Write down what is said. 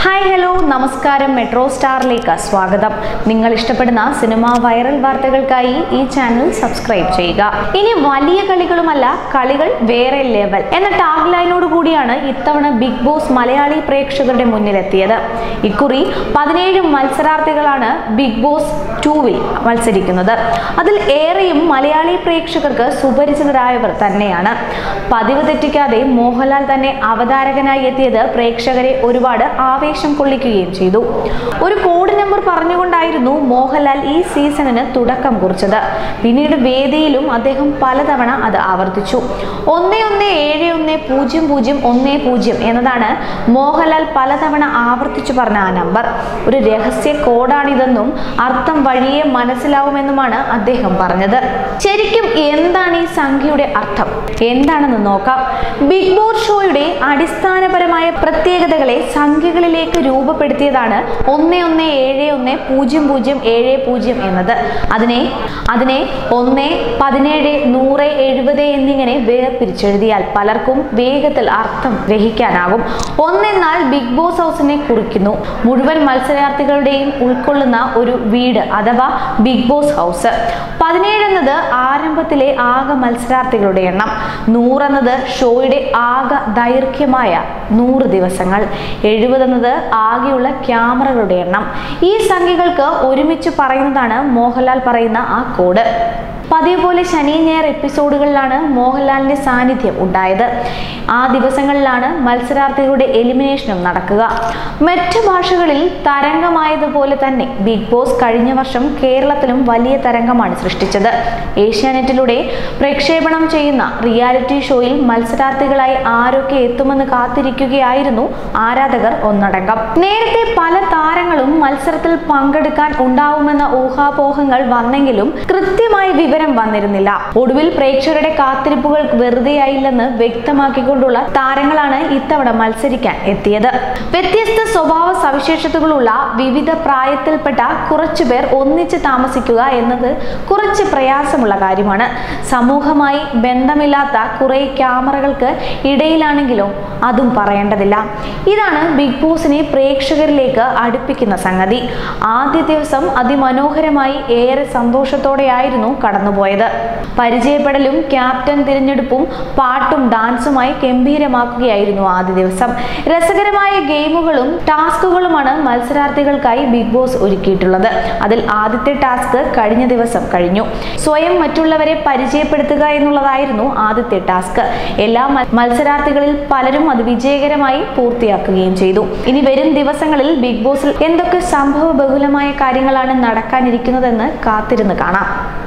hi hello നമസ്കാരം metro സ്റ്റാറിലേക്ക് സ്വാഗതം നിങ്ങൾ ഇഷ്ടപ്പെടുന്ന സിനിമ വൈറൽ വാർത്തകൾക്കായി ഈ ചാനൽ സബ്സ്ക്രൈബ് ചെയ്യുക ഇനി വലിയ കളികളുമല്ല കളികൾ വേറെ ലെവൽ എന്ന ടാഗ് ലൈനോട് കൂടിയാണ് ഇത്തവണ ബിഗ് ബോസ് മലയാളി പ്രേക്ഷകരുടെ മുന്നിലെത്തിയത് ഇക്കുറി പതിനേഴ് മത്സരാർത്ഥികളാണ് ബിഗ് ബോസ് ടൂവിൽ മത്സരിക്കുന്നത് അതിൽ ഏറെയും മലയാളി പ്രേക്ഷകർക്ക് സുപരിചിതരായവർ തന്നെയാണ് പതിവ് തെറ്റിക്കാതെ മോഹൻലാൽ തന്നെ അവതാരകനായി എത്തിയത് പ്രേക്ഷകരെ ഒരുപാട് ആവേശം കൊള്ളിക്കുകയും ചെയ്തു ഒരു കോഡ് നമ്പർ പറഞ്ഞുകൊണ്ടായിരുന്നു മോഹൻലാൽ ഈ സീസണിന് തുടക്കം കുറിച്ചത് പിന്നീട് വേദിയിലും അദ്ദേഹം പലതവണ അത് ആവർത്തിച്ചു ഒന്ന് ഒന്ന് ഏഴ് ഒന്ന് പൂജ്യം പൂജ്യം ഒന്ന് പൂജ്യം എന്നതാണ് മോഹൻലാൽ പലതവണ ആവർത്തിച്ചു പറഞ്ഞ ആ നമ്പർ ഒരു രഹസ്യ കോഡാണിതെന്നും അർത്ഥം വഴിയെ മനസ്സിലാവുമെന്നുമാണ് അദ്ദേഹം പറഞ്ഞത് ശരിക്കും എന്താണ് ഈ സംഖ്യയുടെ അർത്ഥം എന്താണെന്ന് നോക്കാം ബിഗ് ബോസ് ഷോയുടെ അടിസ്ഥാനപരമായ പ്രത്യേകതകളെ സംഖ്യകളിലേക്ക് രൂപപ്പെടുത്തിയതാണ് ഒന്ന് ഒന്ന് ഏഴ് ഒന്ന് പൂജ്യം പൂജ്യം ഏഴ് പൂജ്യം എന്നത് അതിനെ അതിനെ ഒന്ന് പതിനേഴ് നൂറ് എഴുപത് എന്നിങ്ങനെ വേർതിരിച്ചെഴുതിയാൽ പലർക്കും വേഗത്തിൽ അർത്ഥം ഗ്രഹിക്കാനാകും ഒന്നെന്നാൽ ബിഗ് ബോസ് ഹൗസിനെ കുറിക്കുന്നു മുഴുവൻ മത്സരാർത്ഥികളുടെയും ഉൾക്കൊള്ളുന്ന ഒരു വീട് അഥവാ ബിഗ് ബോസ് ഹൗസ് പതിനേഴ് എന്നത് ആരംഭത്തിലെ ആകെ മത്സരാർത്ഥികളുടെ എണ്ണം നൂറെന്നത് ഷോയുടെ ആകെ ദൈർഘ്യമായ നൂറ് ദിവസങ്ങൾ എഴുപത് എന്നത് ആകെയുള്ള ക്യാമറകളുടെ എണ്ണം ഈ സംഖ്യകൾക്ക് ഒരുമിച്ച് പറയുന്നതാണ് മോഹൻലാൽ പറയുന്ന ആ കോഡ് പതിവ് പോലെ ശനി ഞായർ എപ്പിസോഡുകളിലാണ് മോഹൻലാലിന്റെ സാന്നിധ്യം ഉണ്ടായത് ആ ദിവസങ്ങളിലാണ് മത്സരാർത്ഥികളുടെ എലിമിനേഷനും നടക്കുക മറ്റു ഭാഷകളിൽ തരംഗമായതുപോലെ തന്നെ ബിഗ് ബോസ് കഴിഞ്ഞ വർഷം കേരളത്തിലും വലിയ തരംഗമാണ് സൃഷ്ടിച്ചത് ഏഷ്യാനെറ്റിലൂടെ പ്രക്ഷേപണം ചെയ്യുന്ന റിയാലിറ്റി ഷോയിൽ മത്സരാർത്ഥികളായി ആരൊക്കെ എത്തുമെന്ന് കാത്തിരിക്കുകയായിരുന്നു ആരാധകർ ഒന്നടങ്കം നേരത്തെ പല താരങ്ങളും മത്സരത്തിൽ പങ്കെടുക്കാൻ ഉണ്ടാവുമെന്ന ഊഹാപോഹങ്ങൾ വന്നെങ്കിലും കൃത്യമായ വിവരം വന്നിരുന്നില്ല ഒടുവിൽ പ്രേക്ഷകരുടെ കാത്തിരിപ്പുകൾ വെറുതെയായില്ലെന്ന് വ്യക്തമാക്കിക്കൊണ്ടുള്ള താരങ്ങളാണ് ഇത്തവണ മത്സരിക്കാൻ എത്തിയത് വ്യത്യസ്ത സ്വഭാവ സവിശേഷതകളുള്ള വിവിധ പ്രായത്തിൽപ്പെട്ട കുറച്ചുപേർ ഒന്നിച്ച് താമസിക്കുക എന്നത് കുറച്ച് പ്രയാസമുള്ള കാര്യമാണ് സമൂഹമായി ബന്ധമില്ലാത്ത കുറെ ക്യാമറകൾക്ക് ഇടയിലാണെങ്കിലും അതും പറയേണ്ടതില്ല ഇതാണ് ബിഗ് ബോസിനെ പ്രേക്ഷകരിലേക്ക് അടുപ്പിക്കുന്ന സംഗതി ആദ്യ ദിവസം അതിമനോഹരമായി ഏറെ സന്തോഷത്തോടെയായിരുന്നു കടന്നുപോയത് പരിചയപ്പെടലും ക്യാപ്റ്റൻ തിരഞ്ഞെടുപ്പും പാട്ടും ഡാൻസുമായി ഗംഭീരമാക്കുകയായിരുന്നു ആദ്യ ദിവസം രസകരമായ ഗെയിമുകളും ടാസ്കുകളുമാണ് മത്സരാർത്ഥികൾക്കായി ബിഗ് ബോസ് ഒരുക്കിയിട്ടുള്ളത് അതിൽ ആദ്യത്തെ ടാസ്ക് കഴിഞ്ഞ ദിവസം കഴിഞ്ഞു സ്വയം മറ്റുള്ളവരെ പരിചയപ്പെടുത്തുക എന്നുള്ളതായിരുന്നു ആദ്യത്തെ ടാസ്ക് എല്ലാ മ- മത്സരാർത്ഥികളിൽ പലരും അത് വിജയകരമായി പൂർത്തിയാക്കുകയും ചെയ്തു ഇനി വരും ദിവസങ്ങളിൽ ബിഗ് ബോസിൽ എന്തൊക്കെ സംഭവ ബഹുലമായ കാര്യങ്ങളാണ് നടക്കാനിരിക്കുന്നതെന്ന് കാത്തിരുന്ന് കാണാം